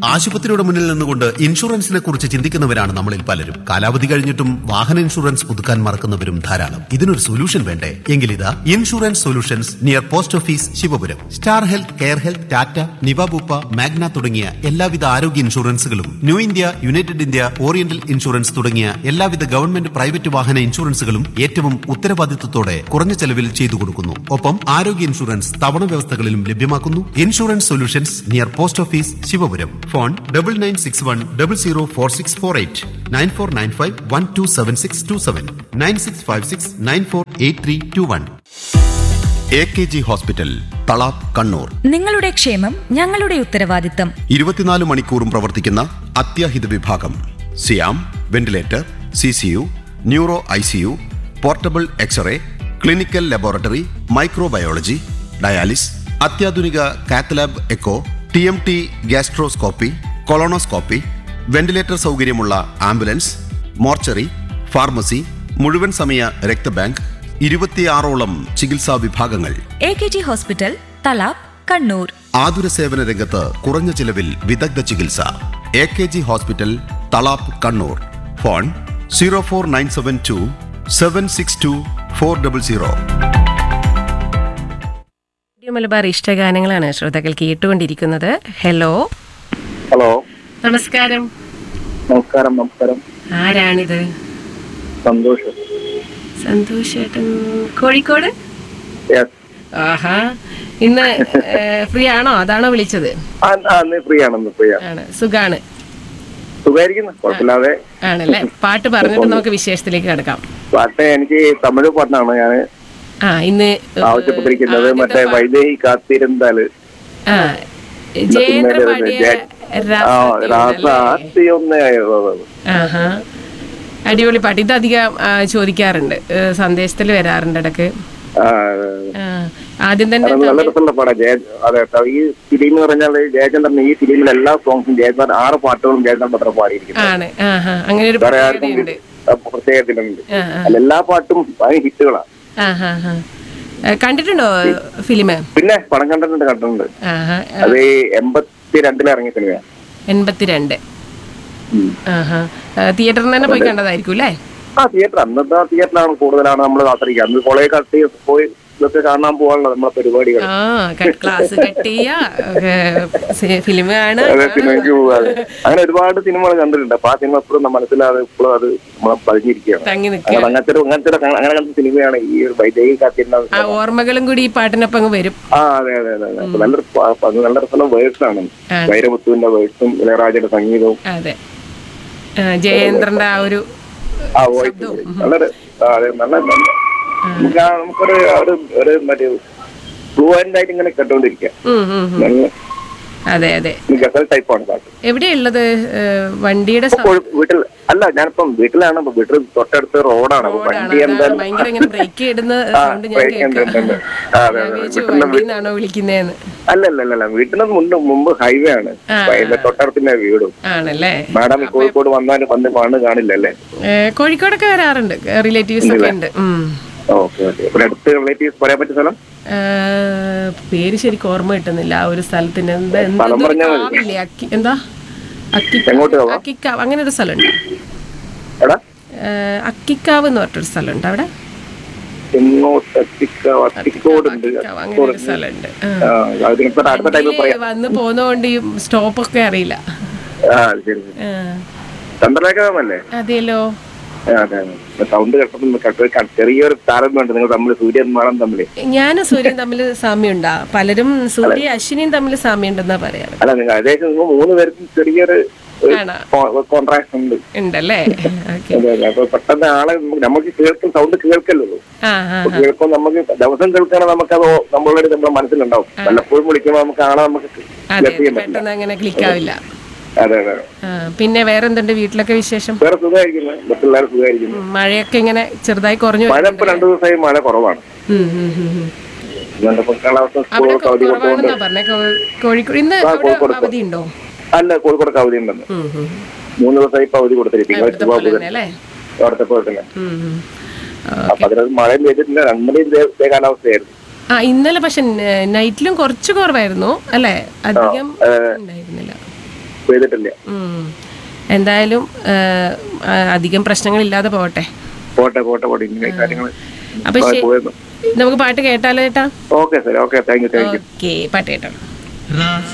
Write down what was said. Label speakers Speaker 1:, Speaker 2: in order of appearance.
Speaker 1: ആശുപത്രിയുടെ മുന്നിൽ നിന്നുകൊണ്ട് ഇൻഷുറൻസിനെ കുറിച്ച് ചിന്തിക്കുന്നവരാണ് നമ്മളിൽ പലരും കാലാവധി കഴിഞ്ഞിട്ടും വാഹന ഇൻഷുറൻസ് പുതുക്കാൻ മറക്കുന്നവരും ധാരാളം ഇതിനൊരു സൊല്യൂഷൻ വേണ്ടേ എങ്കിലിതാ insurance solutions near post office Sivapuram star health care health Tata Niva Bupa മാഗ്ന തുടങ്ങിയ എല്ലാവിധ ആരോഗ്യ ഇൻഷുറൻസുകളും new India united India oriental insurance തുടങ്ങിയ എല്ലാവിധ ഗവൺമെന്റ് പ്രൈവറ്റ് വാഹന ഇൻഷുറൻസുകളും ഏറ്റവും ഉത്തരവാദിത്വത്തോടെ കുറഞ്ഞ ചെലവിൽ ചെയ്തു കൊടുക്കുന്നു ഒപ്പം ആരോഗ്യ ഇൻഷുറൻസ് തവണ വ്യവസ്ഥകളിലും ലഭ്യമാക്കുന്നു insurance solutions near post office Sivapuram phone double nine six one double zero four six four eight nine four nine five one two seven six two seven nine six five six nine four eight three two one A K G hospital Thalap Kannur
Speaker 2: നിങ്ങളുടെ ക്ഷേമം ഞങ്ങളുടെ ഉത്തരവാദിത്തം
Speaker 1: ഇരുപത്തിനാല് മണിക്കൂറും പ്രവർത്തിക്കുന്ന അത്യാഹിത വിഭാഗം സിയാം ventilator C C U neuro I C U portable x-ray clinical laboratory microbiology dialysis അത്യാധുനിക cath lab echo T M T gastroscopy colonoscopy ventilator സൗകര്യമുള്ള ആംബുലൻസ് മോർച്ചറി ഫാർമസി മുഴുവൻ സമയ രക്തബാങ്ക് ഇരുപത്തിയാറോളം ചികിത്സാ വിഭാഗങ്ങൾ
Speaker 2: A K G hospital Thalap Kannur
Speaker 1: ആതുര സേവന രംഗത്ത് കുറഞ്ഞ ചിലവിൽ വിദഗ്ധ ചികിത്സ A K G hospital Thalap Kannur phone zero four nine seven two seven six two four double zero
Speaker 3: radio Malabar ഇഷ്ടഗാനങ്ങളാണ് ശ്രോതാക്കൾ കേട്ടുകൊണ്ടിരിക്കുന്നത് ഹലോ
Speaker 4: ഹലോ
Speaker 3: നമസ്കാരം
Speaker 4: നമസ്കാരം നമസ്കാരം
Speaker 3: ആരാണിത്
Speaker 4: സന്തോഷം
Speaker 3: സന്തോഷേട്ടൻ കോഴിക്കോട്
Speaker 4: Yes.
Speaker 3: ആഹാ ഇന്ന് ഫ്രീ ആണോ അതാണോ വിളിച്ചത്
Speaker 4: ആ ആ, ഇന്ന് ഫ്രീ ആണ് ഇന്ന് ഫ്രീ ആണ്
Speaker 3: ആണ് സുഖാണ്
Speaker 4: സുഖമായിരിക്കുന്നു കുഴപ്പമില്ലാതെ
Speaker 3: ആണല്ലേ പാട്ട് പറഞ്ഞിട്ട് നമുക്ക് വിശേഷത്തിലേക്ക് കിടക്കാം
Speaker 4: പാട്ട് എനിക്ക് തമിഴ് പാട്ടാണ് ഞാൻ
Speaker 3: ആ ഇന്ന്
Speaker 4: ആവശ്യപ്പെട്ടിരിക്കുന്നത്
Speaker 3: ആദ്യത്തെ
Speaker 4: മറ്റേ
Speaker 3: പാ-
Speaker 4: വൈദേഹി കാത്തിരുന്നാല്
Speaker 3: ആ ജയേന്ദ്ര പാടിയ
Speaker 4: ആ
Speaker 3: രാസത്തെ
Speaker 4: രാസ
Speaker 3: ഉണ്ടല്ലേ?
Speaker 4: ആസ്തി ഒന്നേ
Speaker 3: ആഹാ അടിപൊളി പാട്ട് ഇത് അധികം ആ, ചോദിക്കാറുണ്ട് സന്ദേശത്തിൽ വരാറുണ്ട് ഇടക്ക്
Speaker 4: ആ,
Speaker 3: ആ, ആദ്യം തന്നെ
Speaker 4: അത് നല്ല രസമുള്ള പാടാ ജയ അതെ ട്ടോ. ഈ ഫിലിം എന്ന് പറഞ്ഞാൽ ജയചന്ദ്രൻ ഈ ഫിലിമിൽ എല്ലാ സോങ്സും ജയചന്ദ്രൻ ആറ് പാട്ടുകളും ജയചന്ദ്രൻ പത്രം പാടിയിരിക്കുന്നത്
Speaker 3: ആണ് ആഹാ അങ്ങനെ ഒരു
Speaker 4: വേറെ ആർക്കും
Speaker 3: പ്രത്യേകതയുണ്ട്
Speaker 4: ആ, പ്രത്യേകതയുണ്ട്
Speaker 3: ആ, ആ.
Speaker 4: അല്ല എല്ലാ പാട്ടും ഭയങ്കര ഹിറ്റുകളാണ്
Speaker 3: ആഹാ ഹാ കണ്ടിട്ടുണ്ടോ ഫിലിം
Speaker 4: പിന്നെ പടം കണ്ടിട്ടുണ്ട് കണ്ടിട്ടുണ്ട്
Speaker 3: ആഹാ
Speaker 4: അത് എൺപത്തി രണ്ടിൽ ഇറങ്ങിയ സിനിമയാണ്
Speaker 3: എൺപത്തിരണ്ട് ആഹാ തിയേറ്ററിൽ തന്നെ പോയി കണ്ടതായിരിക്കും അല്ലേ
Speaker 4: ആ തിയേറ്റർ അന്നത്തെ ആ തിയേറ്ററിലാണ് കൂടുതലാണ് നമ്മൾ ആശ്രയിക്കുക അന്ന് കോളേജ് കട്ടി പോയി ഇതൊക്കെ കാണാൻ പോകാനുള്ള നമ്മളെ പരിപാടികൾ
Speaker 3: ആ ക്ലാസ് കട്ട് ചെയ്യ ഫിലിം ആണ്
Speaker 4: അതെ സിനിമയ്ക്ക് പോകാതെ അങ്ങനെ ഒരുപാട് സിനിമകൾ കണ്ടിട്ടുണ്ട് അപ്പൊ ആ സിനിമ എപ്പോഴും മനസ്സിലാതെ ഇപ്പോഴും അത് നമ്മളെ പതിഞ്ഞിരിക്കുകയാണ്
Speaker 3: തങ്ങി
Speaker 4: അങ്ങനെ
Speaker 3: നിൽക്കുക
Speaker 4: അങ്ങനത്തെ ഒരു- അങ്ങനത്തെ ഒരു- അങ്ങനെ കണ്ട സിനിമയാണ് ഈ ഒരു വൈദേഹി കാത്തിരുന്ന
Speaker 3: ആ ഓർമ്മകളും കൂടി ഈ പാട്ടിനൊപ്പം അങ്ങ് വരും
Speaker 4: ആ അതെ അതെ അതെ അതെ അപ്പൊ നല്ലൊരു പ- പ- നല്ല രസമുള്ള വേഴ്സ് ആണ്
Speaker 3: ആ.
Speaker 4: വൈരമുത്തുവിന്റെ വേഴ്സും ഇളയരാജയുടെ സംഗീതവും
Speaker 3: അതെ ആ, ജയേന്ദ്രന്റെ ആ ഒരു
Speaker 4: ആ വോയിസ് വളരെ ആ, അതെ നല്ല നല്ല- നമുക്ക് ആ നമുക്കൊരു ഒരു ഒരു മറ്റേ ഫ്ലുവൻ്റ് ആയിട്ട് ഇങ്ങനെ കേട്ടോണ്ടിരിക്കാം
Speaker 3: ഉം, ഉം, ഉം.
Speaker 4: നല്ല
Speaker 3: അതെ അതെ
Speaker 4: ഗസൽ ടൈപ്പാണ് പാട്ട്
Speaker 3: എവിടെയുള്ളത് ഏ, വണ്ടിയുടെ
Speaker 4: ഇപ്പൊ കോഴി- വീട്ടിൽ അല്ല ഞാനിപ്പം വീട്ടിലാണ് ഇപ്പൊ വീട്ടിൽ തൊട്ടടുത്ത് റോഡാണ് അപ്പൊ
Speaker 3: സൗണ്ടാണ്
Speaker 4: വണ്ടി എന്തായാലും
Speaker 3: ഭയങ്കര ഇങ്ങനെ ബ്രേക്ക് ഇടുന്ന
Speaker 4: ആ,
Speaker 3: സൗണ്ട് ഞാൻ
Speaker 4: break ഉണ്ട്, ഉണ്ട്, ഉണ്ട്.
Speaker 3: കേൾക്കാം
Speaker 4: ആ, അതെ,
Speaker 3: ഞാൻ
Speaker 4: അതെ.
Speaker 3: വിചാരിച്ചു
Speaker 4: വീട്ടിലെ
Speaker 3: വണ്ടിയിൽ നിന്നാണോ വിളിക്കുന്നതെന്ന്
Speaker 4: അല്ല അല്ല അല്ല അല്ല വീട്ടിന് മുന്നേ മുമ്പ് ഹൈവേ ആണ്
Speaker 3: ആ.
Speaker 4: അതിന്റെ തൊട്ടടുത്തിന്റെ വീടും
Speaker 3: ആണല്ലേ
Speaker 4: മാഡം കോഴിക്കോട് വന്നാലും വന്ന് കാണു കാണില്ല അല്ലേ
Speaker 3: ഏ, കോഴിക്കോടൊക്കെ വരാറുണ്ട് റിലേറ്റീവ്സ് ഒക്കെ ഉണ്ട് ഉം.
Speaker 4: ഓക്കെ ഓക്കെ ഇവിടെ അടുത്ത് റിലേറ്റീവ്സ് പറയാൻ പറ്റിയ സ്ഥലം
Speaker 3: ഏ, പേര് ശരിക്കും ഓർമ്മ കിട്ടുന്നില്ല ആ ഒരു സ്ഥലത്തിന് എന്താ എന്താ
Speaker 4: സ്ഥലം
Speaker 3: എന്തൊരു
Speaker 4: പറഞ്ഞാൽ മതി.
Speaker 3: കാവില്ലേ അക്കി എന്താ അക്കി
Speaker 4: എങ്ങോട്ട് പോവാം?
Speaker 3: അക്കിക്കാവ് അങ്ങനെ ഒരു സ്ഥലമുണ്ട്
Speaker 4: എടാ
Speaker 3: ഏ, അക്കിക്കാവ് എന്ന് പറഞ്ഞൊരു സ്ഥലമുണ്ട് അവിടെ
Speaker 4: എങ്ങോട്ട് അത്തിക്കാവ് അത്തിക്കോട് ഉണ്ട്
Speaker 3: അക്കിക്കാവ് അങ്ങനെ ഒരു സ്ഥലമുണ്ട് ആ.
Speaker 4: ആ അതിനിപ്പോ അടുത്ത ടൈമിൽ
Speaker 3: വണ്ടിയില്
Speaker 4: പറയാം
Speaker 3: വന്ന് പോകുന്നോണ്ട് ഈ സ്റ്റോപ്പൊക്കെ അറിയില്ല
Speaker 4: ആ ശരി ശരി.
Speaker 3: ആ,
Speaker 4: ചന്ദ്രലേഖാമല്ലേ
Speaker 3: അതെയല്ലോ
Speaker 4: അതെ സൗണ്ട് കേട്ടപ്പോൾ ചെറിയൊരു താരതമ്യമുണ്ട് നിങ്ങൾ തമ്മിൽ സൂര്യൻ മാണം തമ്മിൽ
Speaker 3: ഞാനും സൂര്യൻ തമ്മിൽ സാമ്യമുണ്ടാ പലരും സൂര്യ അശ്വിനിയും തമ്മിൽ സാമ്യമുണ്ടെന്നാ പറയാറ്
Speaker 4: അല്ല നിങ്ങൾ ഏകദേശം നിങ്ങൾ മൂന്ന് പേർക്കും ചെറിയൊരു
Speaker 3: ആണോ
Speaker 4: കോൺട്രാക്ട് ഉണ്ട്
Speaker 3: ഉണ്ടല്ലേ ഓക്കെ
Speaker 4: അതെ അതെ അപ്പൊ പെട്ടെന്ന് ആളെ നമുക്ക് നമുക്ക് കേൾക്കും സൗണ്ട് കേൾക്കല്ലോ
Speaker 3: ആ ആ
Speaker 4: അപ്പൊ കേൾക്കുമ്പോൾ നമുക്ക് ദിവസം കേൾക്കണ നമുക്കത് നമ്മളുടെ നമ്മുടെ മനസ്സിലുണ്ടാവും വല്ലപ്പോഴും വിളിക്കുമ്പോൾ നമുക്ക് ആളെ നമുക്ക്
Speaker 3: അതെ
Speaker 4: ഗസ് ചെയ്യാൻ പറ്റില്ല
Speaker 3: പെട്ടെന്ന് അങ്ങനെ ക്ലിക്കാവില്ല
Speaker 4: അതെ അതെ
Speaker 3: ആ, പിന്നെ വേറെന്തുണ്ട് വീട്ടിലൊക്കെ വിശേഷം
Speaker 4: വേറെ സുഖമായിരിക്കുന്നു പിള്ളേർ സുഖമായിരിക്കുന്നു
Speaker 3: ഉം, മഴയൊക്കെ ഇങ്ങനെ ചെറുതായി കുറഞ്ഞു
Speaker 4: മഴ ഇപ്പൊ രണ്ടു ദിവസമായി മഴ കുറവാണ്
Speaker 3: ഉം, ഉം, ഉം, ഉം.
Speaker 4: അതുകൊണ്ട് ഇപ്പൊ കാലാവസ്ഥ
Speaker 3: അവിടെ
Speaker 4: സ്കൂളൊക്കെ അവധി കൊടുത്തുകൊണ്ട്
Speaker 3: കുറവാണെന്നാ പറഞ്ഞേ കോ- കോഴിക്കോട് ഇന്ന്
Speaker 4: ആ,
Speaker 3: അവിടെ
Speaker 4: കോഴിക്കോട്
Speaker 3: അവധി ഉണ്ടോ
Speaker 4: അല്ല കോഴിക്കോടൊക്കെ അവധി ഉണ്ടെന്ന്
Speaker 3: ഉം, ഉം.
Speaker 4: മൂന്ന് ദിവസമായി ഇപ്പൊ അവധി കൊടുത്തിരിക്കും തിങ്കൾ
Speaker 3: ഇവിടുത്തെ
Speaker 4: ചൊവ്വ
Speaker 3: പോലെ
Speaker 4: ബുധൻ
Speaker 3: തന്നെ അല്ലേ
Speaker 4: അവിടുത്തെ പോലെ തന്നെ
Speaker 3: ഉം, ഉം. ആ,
Speaker 4: അപ്പൊ അതിനകത്ത് മഴയും പെയ്തിട്ടില്ല രണ്ടിനെയും ഇതേ ഇതേ കാലാവസ്ഥയായിരുന്നു
Speaker 3: ആ ഇന്നലെ പക്ഷെ നൈറ്റിലും കുറച്ച് കുറവായിരുന്നു അല്ലേ അധികം ഉണ്ടായിരുന്നില്ല
Speaker 4: പെയ്തിട്ടില്ല
Speaker 3: ഉം. എന്തായാലും ആ, ആ, അധികം പ്രശ്നങ്ങളില്ലാതെ പോകട്ടെ
Speaker 4: പോട്ടെ പോട്ടെ പോട്ടെ ഇങ്ങനെ കാര്യങ്ങൾ
Speaker 3: അപ്പൊ ശരി.
Speaker 4: പോയിരുന്നു
Speaker 3: നമുക്ക് പാട്ട് കേട്ടാലോ ചേട്ടാ
Speaker 4: okay sir okay thank you thank you
Speaker 3: okay പാട്ട് കേട്ടോ
Speaker 5: रास